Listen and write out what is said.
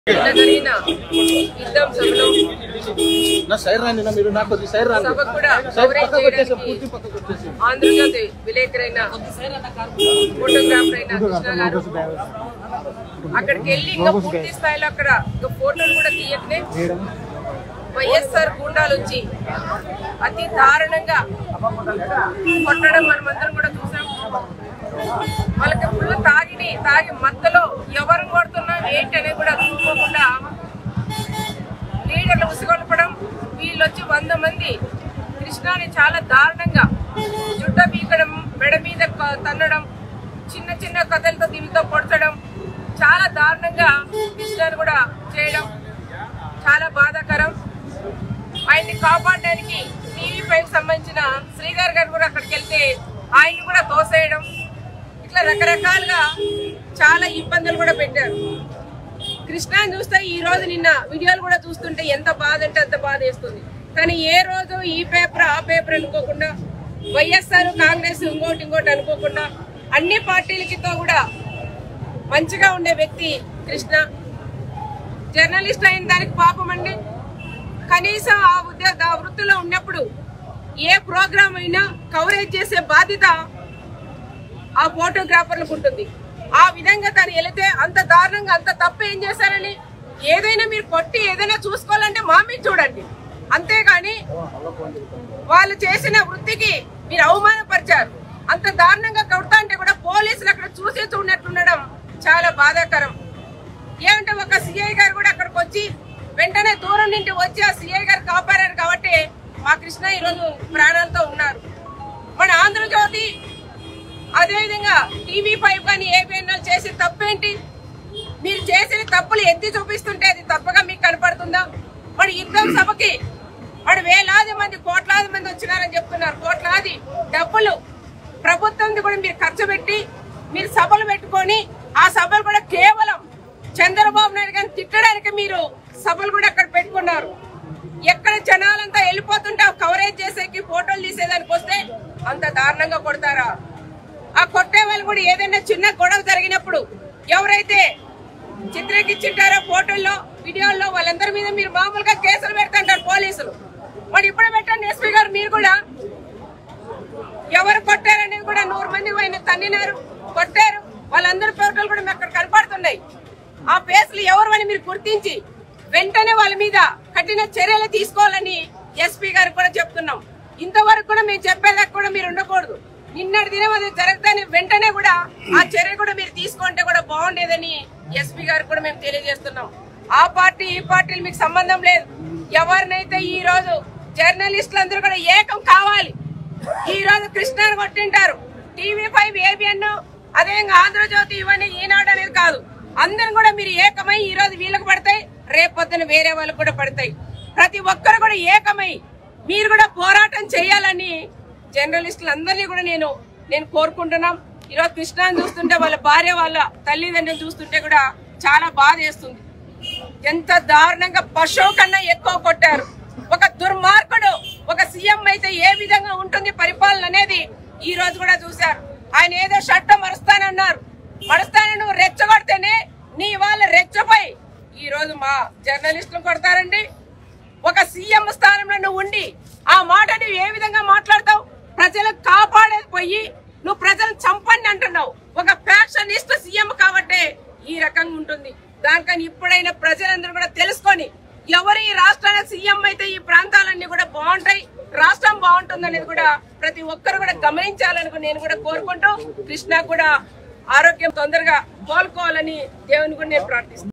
నిన్న జరిగిన యుద్ధం సభలో నా సైడ్ రాండి నా మీరు నాకు కొద్ది సైడ్ రాండి సభకు కూడా సైడ్ కవరేజ్ పక్కకు వచ్చేసి చేయడానికి పూర్తి పక్కకు వచ్చేసి ఆంధ్రజ్యోతి విలేకరైన ఫోటోగ్రాఫర్ అయిన కృష్ణ గారు అక్కడికి వెళ్ళి ఇంకా పూర్తి స్థాయిలో అక్కడ ఇంకా ఫోటోలు కూడా తీయకనే వైఎస్ఆర్ గుండాలు వచ్చి అతి దారుణంగా కొట్టడం మనమందరం కూడా చూసాం వాళ్ళకి ఫుల్ తాగిని తాగి మత్తలో ఎవరు కొడుతున్నాం ఏంటి అనేది కూడా చూసుకోకుండా లీడర్లు ఉసిగొల్పడం వీళ్ళు వచ్చి వంద మంది కృష్ణాని చాలా దారుణంగా జుట్ట పీకడం మెడ మీద క- తన్నడం చిన్న చిన్న కథలతో దీనితో పొడచడం చాలా దారుణంగా కృష్ణాని కూడా చేయడం చాలా బాధాకరం ఆయన్ని కాపాడడానికి టీవీ పైకి సంబంధించిన శ్రీగారు గారు కూడా అక్కడికి వెళ్తే ఆయన్ని కూడా తోసేయడం ఇట్లా రకరకాలుగా చాలా ఇబ్బందులు కూడా పెట్టారు కృష్ణాని చూస్తే ఈ రోజు నిన్న వీడియోలు కూడా చూస్తుంటే ఎంత బాధ అంటే అంత బాధ వేస్తుంది కానీ ఏ రోజు ఈ పేపర్ ఆ పేపర్ అనుకోకుండా వైఎస్ఆర్ కాంగ్రెస్ ఇంకోటి ఇంకోటి అనుకోకుండా అన్ని పార్టీలకితో కూడా మంచిగా ఉండే వ్యక్తి కృష్ణ జర్నలిస్ట్ అయిన దానికి పాపం అండి కనీసం ఆ ఉద్యోగ ఆ వృత్తిలో ఉన్నప్పుడు ఏ ప్రోగ్రామ్ అయినా కవరేజ్ చేసే బాధ్యత ఆ ఫోటోగ్రాఫర్లకు ఉంటుంది ఆ విధంగా తను వెళితే అంత దారుణంగా అంత తప్పు ఏం చేశారని ఏదైనా మీరు కొట్టి ఏదైనా చూసుకోవాలంటే మా మీద చూడండి అంతేగాని వాళ్ళు చేసిన వృత్తికి మీరు అవమానపరిచారు అంత దారుణంగా కొడతా అంటే కూడా పోలీసులు అక్కడ చూసి చూడనట్టుండడం చాలా బాధాకరం ఏమంటే ఒక సిఐ గారు కూడా అక్కడికి వచ్చి వెంటనే దూరం నుండి వచ్చి ఆ సిఐ గారు కాపాడారు కాబట్టి మా కృష్ణ ఈరోజు ప్రాణాలతో ఉన్నారు మన ఆంధ్రజ్యోతి అదేవిధంగా టీవీ ఫైవ్ కానీ ఏబిఎన్ చేసే తప్పేంటి మీరు చేసిన తప్పులు ఎత్తి చూపిస్తుంటే అది తప్పగా మీకు కనపడుతుందా మరి యుద్ధం సభకి మరి వేలాది మంది కోట్లాది మంది వచ్చినారని చెప్తున్నారు కోట్లాది డబ్బులు ప్రభుత్వం కూడా మీరు ఖర్చు పెట్టి మీరు సభలు పెట్టుకొని ఆ సభలు కూడా కేవలం చంద్రబాబు నాయుడు గారిని తిట్టడానికి మీరు సభలు కూడా అక్కడ పెట్టుకున్నారు ఎక్కడ జనాలంతా వెళ్ళిపోతుంటే ఆ కవరేజ్ చేసేకి ఫోటోలు తీసేదానికి వస్తే అంత దారుణంగా కొడతారా ఆ కొట్టే వాళ్ళు కూడా ఏదైనా చిన్న గొడవ జరిగినప్పుడు ఎవరైతే చిత్రీకరించారో ఫోటోల్లో వీడియోల్లో వాళ్ళందరి మీద మీరు మామూలుగా కేసులు పెడుతుంటారు పోలీసులు మరి ఇప్పుడు పెట్టండి ఎస్పీ గారు మీరు కూడా ఎవరు కొట్టారనేది కూడా నూరు మంది ఆయన తన్నినారు కొట్టారు వాళ్ళందరి ఫోటోలు కూడా మీకు అక్కడ కనపడుతున్నాయి ఆ పేసులు ఎవరు అని మీరు గుర్తించి వెంటనే వాళ్ళ మీద కఠిన చర్యలు తీసుకోవాలని ఎస్పీ గారికి కూడా చెప్తున్నాం ఇంతవరకు కూడా మేము చెప్పేదాకా కూడా మీరు ఉండకూడదు నిన్నటి దినం అది జరగదని వెంటనే కూడా ఆ చర్య కూడా మీరు తీసుకుంటే కూడా బాగుండేదని ఎస్పీ గారికి కూడా మేము తెలియజేస్తున్నాం ఆ పార్టీ ఈ పార్టీలు మీకు సంబంధం లేదు ఎవరినైతే ఈ రోజు జర్నలిస్టులు అందరూ కూడా ఏకం కావాలి ఈ రోజు కృష్ణాని కొట్టింటారు టీవీ ఫైవ్ ఏబిఎన్ అదేవిధంగా ఆంధ్రజ్యోతి ఇవన్నీ ఈనాడు అనేది కాదు అందరం కూడా మీరు ఏకమై ఈ రోజు వీళ్ళకి పడతాయి రేపొద్దున వేరే వాళ్ళకి కూడా పడతాయి ప్రతి ఒక్కరు కూడా ఏకమై మీరు కూడా పోరాటం చేయాలని జర్నలిస్టులు అందరినీ కూడా నేను నేను కోరుకుంటున్నాం ఈరోజు కృష్ణాని చూస్తుంటే వాళ్ళ భార్య వాళ్ళ తల్లిదండ్రులు చూస్తుంటే కూడా చాలా బాధ వేస్తుంది ఎంత దారుణంగా పశువు కన్నా ఎక్కువ కొట్టారు ఒక దుర్మార్గుడు ఒక సీఎం అయితే ఏ విధంగా ఉంటుంది పరిపాలన అనేది ఈ రోజు కూడా చూశారు ఆయన ఏదో షట్ట మరుస్తానన్నారు మరుస్తానని నువ్వు రెచ్చగొడితేనే నీ వాళ్ళ రెచ్చపోయి ఈ రోజు మా జర్నలిస్టులు కొడతారండి ఒక సీఎం స్థానంలో నువ్వు ఉండి ఆ మాట నువ్వు ఏ విధంగా మాట్లాడతావు ప్రజలకు కాపాడేది పోయి నువ్వు ప్రజలను చంపండి అంటున్నావు ఒక ఫ్యాక్షనిస్ట్ సీఎం కాబట్టే ఈ రకంగా ఉంటుంది దానికని ఇప్పుడైనా ప్రజలందరూ కూడా తెలుసుకొని ఎవరు ఈ రాష్ట్రానికి సీఎం అయితే ఈ ప్రాంతాలన్నీ కూడా బాగుంటాయి రాష్ట్రం బాగుంటుంది అనేది కూడా ప్రతి ఒక్కరు కూడా గమనించాలని కూడా నేను కూడా కోరుకుంటూ కృష్ణ కూడా ఆరోగ్యం తొందరగా కోలుకోవాలని దేవుని కూడా నేను ప్రార్థిస్తాను